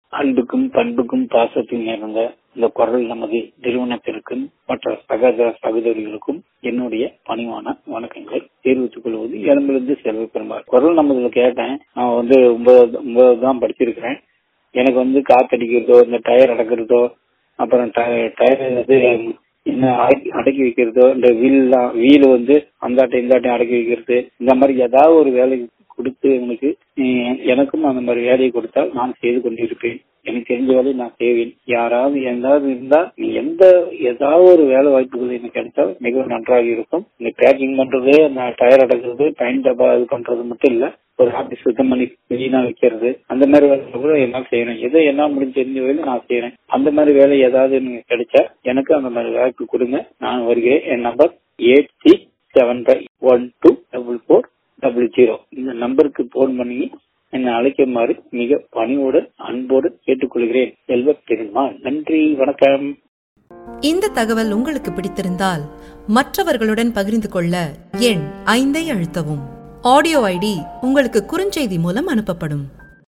அன்புக்கும் பண்புக்கும் பாசத்துக்கும் நேர்ந்த இந்த குரல் நமது நிறுவனத்திற்கும் மற்ற சகோதர சகோதரிகளுக்கும் என்னுடைய பணிவான வணக்கங்களை தெரிவித்துக் கொள்வது இடமிருந்து செல்வ பெருமாள் குரல் நமதுல கேட்டேன் நான் வந்து ஒன்பது ஒன்பது தான் படிச்சிருக்கிறேன் எனக்கு வந்து காத்தடிக்கிறதோ இந்த டயர் அடக்கிறதோ அப்புறம் டயர் வந்து என்ன அடக்கி அடக்கி வைக்கிறதோ இந்த வீல் வீல் வந்து அந்தாட்டம் இந்தாட்டம் அடக்கி வைக்கிறது இந்த மாதிரி ஏதாவது ஒரு வேலை கொடுத்து எனக்கு எனக்கும் அந்த மாதிரி வேலையை கொடுத்தால் நான் செய்து கொண்டிருப்பேன் எனக்கு தெரிஞ்ச வேலையை நான் செய்வேன் யாராவது எந்தாவது இருந்தா நீ எந்த ஏதாவது ஒரு வேலை வாய்ப்புகள் எனக்கு கிடைத்தால் மிகவும் நன்றாக இருக்கும் இந்த பேக்கிங் பண்றது அந்த டயர் அடக்கிறது பயன் டப்பா இது பண்றது மட்டும் இல்ல ஒரு ஆபீஸ் சுத்தம் பண்ணி கிளீனா வைக்கிறது அந்த மாதிரி வேலை கூட என்னால் செய்யறேன் எதோ என்ன முடிஞ்ச தெரிஞ்ச வேலை நான் செய்யறேன் அந்த மாதிரி வேலை ஏதாவது நீங்க கிடைச்சா எனக்கு அந்த மாதிரி வாய்ப்பு கொடுங்க நான் வருகிறேன் என் number eight six seven five one two double four double zero இந்த நம்பருக்கு போன் பண்ணி என்னை அழைக்குமாறு மிக பணிவோடு அன்போடு கேட்டுக்கொள்கிறேன் செல்வ பெருமாள் நன்றி வணக்கம் இந்த தகவல் உங்களுக்கு பிடித்திருந்தால் மற்றவர்களுடன் பகிர்ந்து கொள்ள எண் ஐந்தை அழுத்தவும் ஆடியோ ஐடி உங்களுக்கு குறுஞ்செய்தி மூலம் அனுப்பப்படும்